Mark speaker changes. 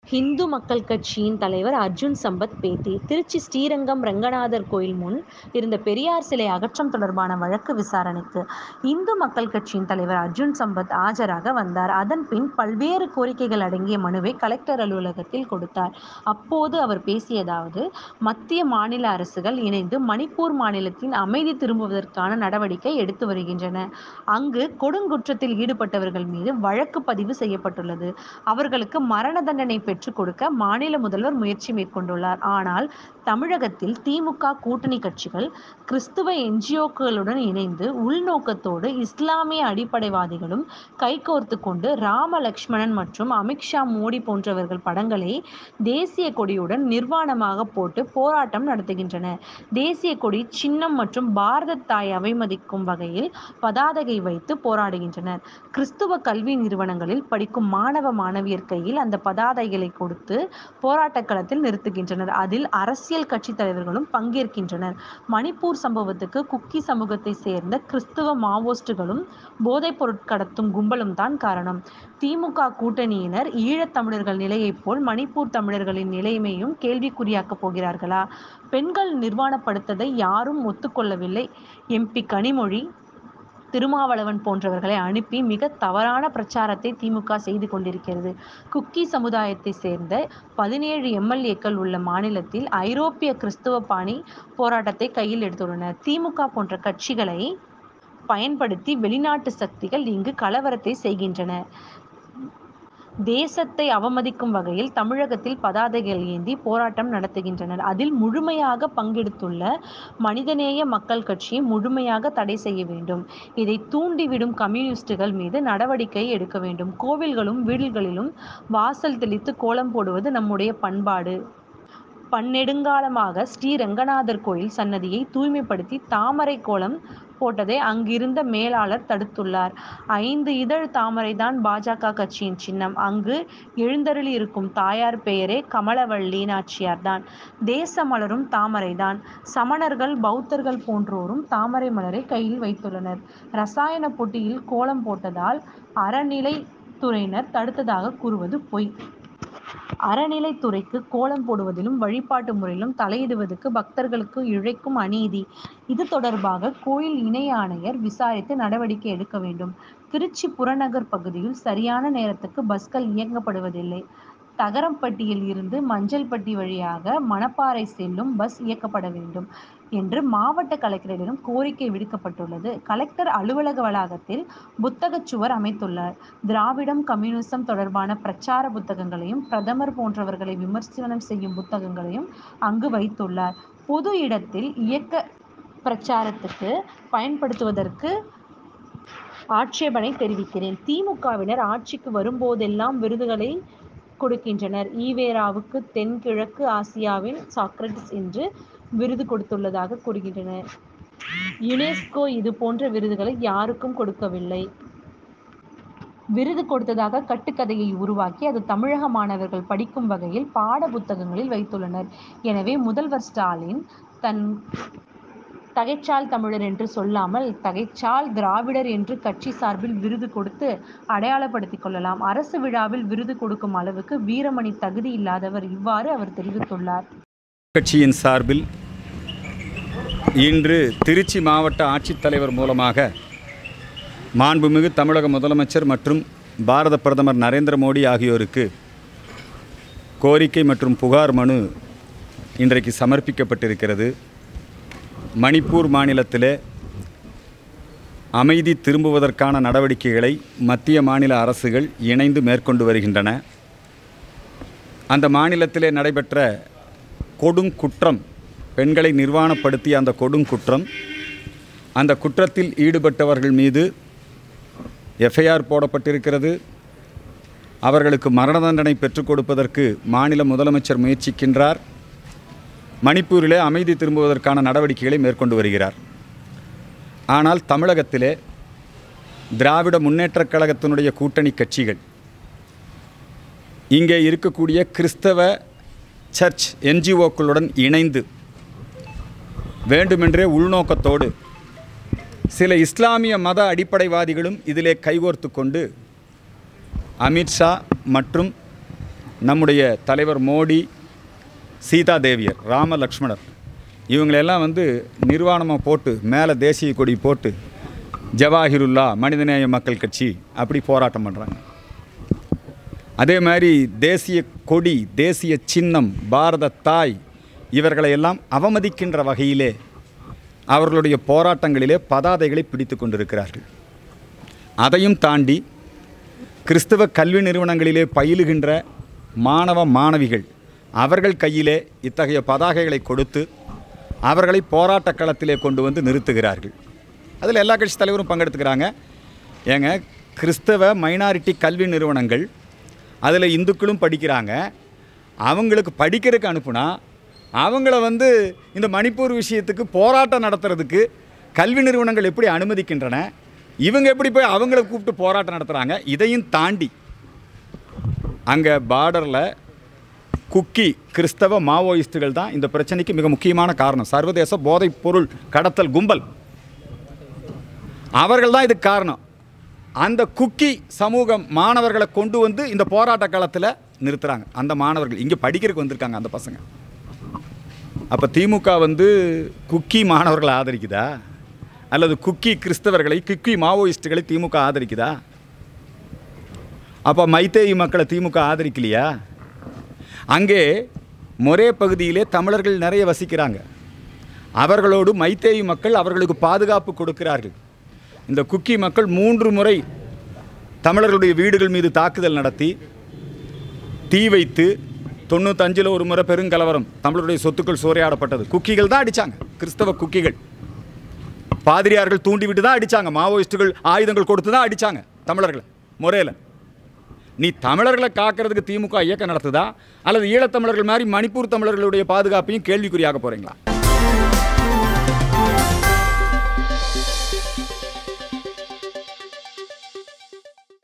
Speaker 1: இந்து மக்கள் கட்சியின் தலைவர் அர்ஜுன் சம்பத் பேட்டி திருச்சி ஸ்ரீரங்கம் ரங்கநாதர் கோயில் முன் இருந்த பெரியார் சிலை அகற்றம் தொடர்பான வழக்கு விசாரணைக்கு இந்து மக்கள் கட்சியின் தலைவர் அர்ஜுன் சம்பத் ஆஜராக வந்தார் அதன் பின் பல்வேறு கோரிக்கைகள் அடங்கிய மனுவை கலெக்டர் அலுவலகத்தில் கொடுத்தார் அப்போது அவர் பேசியதாவது மத்திய மாநில அரசுகள் இணைந்து மணிப்பூர் மாநிலத்தின் அமைதி திரும்புவதற்கான நடவடிக்கை எடுத்து வருகின்றன அங்கு கொடுங்குற்றத்தில் ஈடுபட்டவர்கள் மீது வழக்கு பதிவு செய்யப்பட்டுள்ளது அவர்களுக்கு மரண தண்டனை பெற்றுக் கொடுக்க மாநில முதல்வர் முயற்சி மேற்கொண்டுள்ளார் ஆனால் தமிழகத்தில் திமுக கூட்டணி கட்சிகள் கிறிஸ்துவ என்ஜிஓக்களுடன் இணைந்து உள்நோக்கத்தோடு இஸ்லாமிய அடிப்படைவாதிகளும் கைகோர்த்து கொண்டு ராம லக்ஷ்மணன் மற்றும் அமித்ஷா மோடி போன்றவர்கள் படங்களை தேசிய கொடியுடன் நிர்வாணமாக போட்டு போராட்டம் நடத்துகின்றன தேசிய கொடி சின்னம் மற்றும் பாரத தாய் அவமதிக்கும் வகையில் பதாதையை வைத்து போராடுகின்றனர் கிறிஸ்துவ கல்வி நிறுவனங்களில் படிக்கும் மாணவ மாணவியர் கையில் அந்த பதாதைகளை கொடுத்து போராட்டக் களத்தில் நிறுத்துகின்றனர் அதில் அரசியல் கட்சி தலைவர்களும் பங்கேற்கின்றனர் மணிப்பூர் சம்பவத்துக்கு குக்கி சமூகத்தை சேர்ந்த கிறிஸ்துவ மாவோஸ்டுகளும் போதைப் பொருட்கடத்தும் கும்பலும் தான் காரணம் திமுக கூட்டணியினர் ஈழத் தமிழர்கள் நிலையைப் போல் மணிப்பூர் தமிழர்களின் நிலைமையும் கேள்விக்குறியாக்கப் போகிறார்களா பெண்கள் நிர்வாணப்படுத்ததை யாரும் ஒத்துக்கொள்ளவில்லை எம்பி கனிமொழி திருமாவளவன் போன்றவர்களை அனுப்பி மிக தவறான பிரச்சாரத்தை திமுக செய்து கொண்டிருக்கிறது குக்கி சமுதாயத்தை சேர்ந்த பதினேழு எம்எல்ஏக்கள் உள்ள மாநிலத்தில் ஐரோப்பிய கிறிஸ்துவ பாணி போராட்டத்தை கையில் எடுத்துள்ளனர் திமுக போன்ற கட்சிகளை பயன்படுத்தி வெளிநாட்டு சக்திகள் இங்கு கலவரத்தை செய்கின்றன தேசத்தை அவமதிக்கும் வகையில் தமிழகத்தில் பதாதைகள் ஏந்தி போராட்டம் நடத்துகின்றனர் அதில் முழுமையாக பங்கெடுத்துள்ள மனிதநேய மக்கள் கட்சியை முழுமையாக தடை செய்ய வேண்டும் இதை தூண்டிவிடும் கம்யூனிஸ்டுகள் மீது நடவடிக்கை எடுக்க வேண்டும் கோவில்களும் வீடுகளிலும் வாசல் தெளித்து கோலம் போடுவது நம்முடைய பண்பாடு பன்னெடுங்காலமாக ஸ்ரீ ரங்கநாதர் கோயில் சன்னதியை தூய்மைப்படுத்தி தாமரை கோலம் போட்டதை அங்கிருந்த மேலாளர் தடுத்துள்ளார் ஐந்து இதழ் தாமரைதான் பாஜக கட்சியின் சின்னம் அங்கு எழுந்தருளி இருக்கும் தாயார் பெயரே கமலவள்ளி நாச்சியார் தான் தேச மலரும் தாமரைதான் சமணர்கள் பௌத்தர்கள் போன்றோரும் தாமரை மலரை கையில் வைத்துள்ளனர் ரசாயன பொட்டியில் கோலம் போட்டதால் அறநிலைத்துறையினர் தடுத்ததாக கூறுவது பொய் அறநிலைத்துறைக்கு கோலம் போடுவதிலும் வழிபாட்டு முறையிலும் தலையிடுவதற்கு பக்தர்களுக்கு இழைக்கும் அநீதி இது தொடர்பாக கோயில் இணை ஆணையர் விசாரித்து நடவடிக்கை எடுக்க வேண்டும் திருச்சி புறநகர் பகுதியில் சரியான நேரத்துக்கு பஸ்கள் இயக்கப்படுவதில்லை தகரம்பட்டியில் இருந்து மஞ்சள்பட்டி வழியாக மணப்பாறை செல்லும் பஸ் இயக்கப்பட வேண்டும் என்று மாவட்ட கலெக்டரிடம் கோரிக்கை விடுக்கப்பட்டுள்ளது கலெக்டர் அலுவலக வளாகத்தில் புத்தகச் சுவர் அமைத்துள்ளார் திராவிடம் கம்யூனிசம் தொடர்பான பிரச்சார புத்தகங்களையும் பிரதமர் போன்றவர்களை விமர்சனம் செய்யும் புத்தகங்களையும் அங்கு வைத்துள்ளார் பொது இடத்தில் இயக்க பிரச்சாரத்துக்கு பயன்படுத்துவதற்கு ஆட்சேபனை தெரிவிக்கிறேன் திமுகவினர் ஆட்சிக்கு வரும்போதெல்லாம் விருதுகளை கொடுக்கின்றனர் ஈவேராவுக்கு தென்கிழக்கு ஆசியாவின் சாக்ரட்டிஸ் என்று விருது கொடுத்துள்ளதாக கூறுகின்றனர் யுனெஸ்கோ இது போன்ற விருதுகளை யாருக்கும் கொடுக்கவில்லை விருது கொடுத்ததாக கட்டுக்கதையை உருவாக்கி அது தமிழக மாணவர்கள் படிக்கும் வகையில் பாட புத்தகங்களில் வைத்துள்ளனர் எனவே முதல்வர் ஸ்டாலின் தன் தகைச்சால் தமிழர் என்று சொல்லாமல் தகைச்சால் திராவிடர் என்று கட்சி சார்பில் விருது கொடுத்து அடையாளப்படுத்திக் கொள்ளலாம் அரசு விழாவில் விருது கொடுக்கும் அளவுக்கு வீரமணி தகுதி இல்லாதவர் இவ்வாறு அவர் தெரிவித்துள்ளார்
Speaker 2: கட்சியின் சார்பில் இன்று திருச்சி மாவட்ட ஆட்சித்தலைவர் மூலமாக மாண்புமிகு தமிழக முதலமைச்சர் மற்றும் பாரத பிரதமர் நரேந்திர மோடி ஆகியோருக்கு கோரிக்கை மற்றும் புகார் மனு இன்றைக்கு சமர்ப்பிக்கப்பட்டிருக்கிறது மணிப்பூர் மாநிலத்திலே அமைதி திரும்புவதற்கான நடவடிக்கைகளை மத்திய மாநில அரசுகள் இணைந்து மேற்கொண்டு வருகின்றன அந்த மாநிலத்திலே நடைபெற்ற கொடுங்குற்றம் பெண்களை நிர்வாணப்படுத்திய அந்த கொடுங்குற்றம் அந்த குற்றத்தில் ஈடுபட்டவர்கள் மீது எஃப்ஐஆர் போடப்பட்டிருக்கிறது அவர்களுக்கு மரண தண்டனை பெற்றுக் கொடுப்பதற்கு மாநில முதலமைச்சர் முயற்சிக்கின்றார் மணிப்பூரிலே அமைதி திரும்புவதற்கான நடவடிக்கைகளை மேற்கொண்டு வருகிறார் ஆனால் தமிழகத்திலே திராவிட முன்னேற்றக் கழகத்தினுடைய கூட்டணி கட்சிகள் இங்கே இருக்கக்கூடிய கிறிஸ்தவ சர்ச் என்ஜிஓக்களுடன் இணைந்து வேண்டுமென்றே உள்நோக்கத்தோடு சில இஸ்லாமிய மத அடிப்படைவாதிகளும் இதிலே கைகோர்த்து கொண்டு அமித்ஷா மற்றும் நம்முடைய தலைவர் மோடி சீதா தேவியர் ராம லக்ஷ்மணர் இவங்களெல்லாம் வந்து நிர்வாணமாக போட்டு மேலே தேசிய கொடி போட்டு ஜவாஹிருல்லா மனிதநேய மக்கள் கட்சி அப்படி போராட்டம் பண்ணுறாங்க அதே மாதிரி தேசிய கொடி தேசிய சின்னம் பாரத தாய் இவர்களை எல்லாம் அவமதிக்கின்ற வகையிலே அவர்களுடைய போராட்டங்களிலே பதாதைகளை பிடித்து கொண்டிருக்கிறார்கள் அதையும் தாண்டி கிறிஸ்தவ கல்வி நிறுவனங்களிலே பயிலுகின்ற மாணவ மாணவிகள் அவர்கள் கையிலே இத்தகைய பதாகைகளை கொடுத்து அவர்களை போராட்ட களத்திலே கொண்டு வந்து நிறுத்துகிறார்கள் அதில் எல்லா கட்சி தலைவரும் பங்கெடுத்துக்கிறாங்க ஏங்க கிறிஸ்தவ மைனாரிட்டி கல்வி நிறுவனங்கள் அதில் இந்துக்களும் படிக்கிறாங்க அவங்களுக்கு படிக்கிறதுக்கு அனுப்புனா அவங்கள வந்து இந்த மணிப்பூர் விஷயத்துக்கு போராட்டம் நடத்துறதுக்கு கல்வி நிறுவனங்கள் எப்படி அனுமதிக்கின்றன இவங்க எப்படி போய் அவங்கள கூப்பிட்டு போராட்டம் நடத்துகிறாங்க இதையும் தாண்டி அங்கே பார்டரில் குக்கி கிறிஸ்தவ மாவோயிஸ்டுகள் தான் இந்த பிரச்சனைக்கு மிக முக்கியமான காரணம் சர்வதேச போதைப் பொருள் கடத்தல் கும்பல் அவர்கள் தான் இதுக்கு காரணம் அந்த குக்கி சமூகம் மாணவர்களை கொண்டு வந்து இந்த போராட்ட காலத்தில் நிறுத்துறாங்க அந்த மாணவர்கள் இங்கே படிக்கிறதுக்கு வந்திருக்காங்க அந்த பசங்க அப்போ திமுக வந்து குக்கி மாணவர்களை ஆதரிக்குதா அல்லது குக்கி கிறிஸ்தவர்களை குக்கி மாவோயிஸ்டுகளை திமுக ஆதரிக்குதா அப்போ மைத்தேயி மக்களை திமுக ஆதரிக்கலையா அங்கே மொரே பகுதியிலே தமிழர்கள் நிறைய வசிக்கிறாங்க அவர்களோடு மைத்தேயி மக்கள் அவர்களுக்கு பாதுகாப்பு கொடுக்கிறார்கள் இந்த குக்கி மக்கள் மூன்று முறை தமிழர்களுடைய வீடுகள் மீது தாக்குதல் நடத்தி தீ வைத்து தொண்ணூத்தஞ்சில் ஒரு முறை பெருங்கலவரம் தமிழருடைய சொத்துக்கள் சூறையாடப்பட்டது குக்கிகள் தான் அடித்தாங்க கிறிஸ்தவ குக்கிகள் பாதிரியார்கள் தூண்டிவிட்டு தான் அடித்தாங்க மாவோயிஸ்டுகள் ஆயுதங்கள் கொடுத்து தான் அடித்தாங்க தமிழர்களை முறையில் நீ தமிழர்களை காக்கிறதுக்கு திமுக இயக்கம் நடத்துதா அல்லது ஈழத்தமிழர்கள் மாதிரி மணிப்பூர் தமிழர்களுடைய பாதுகாப்பையும் கேள்விக்குறியாக போகிறீங்களா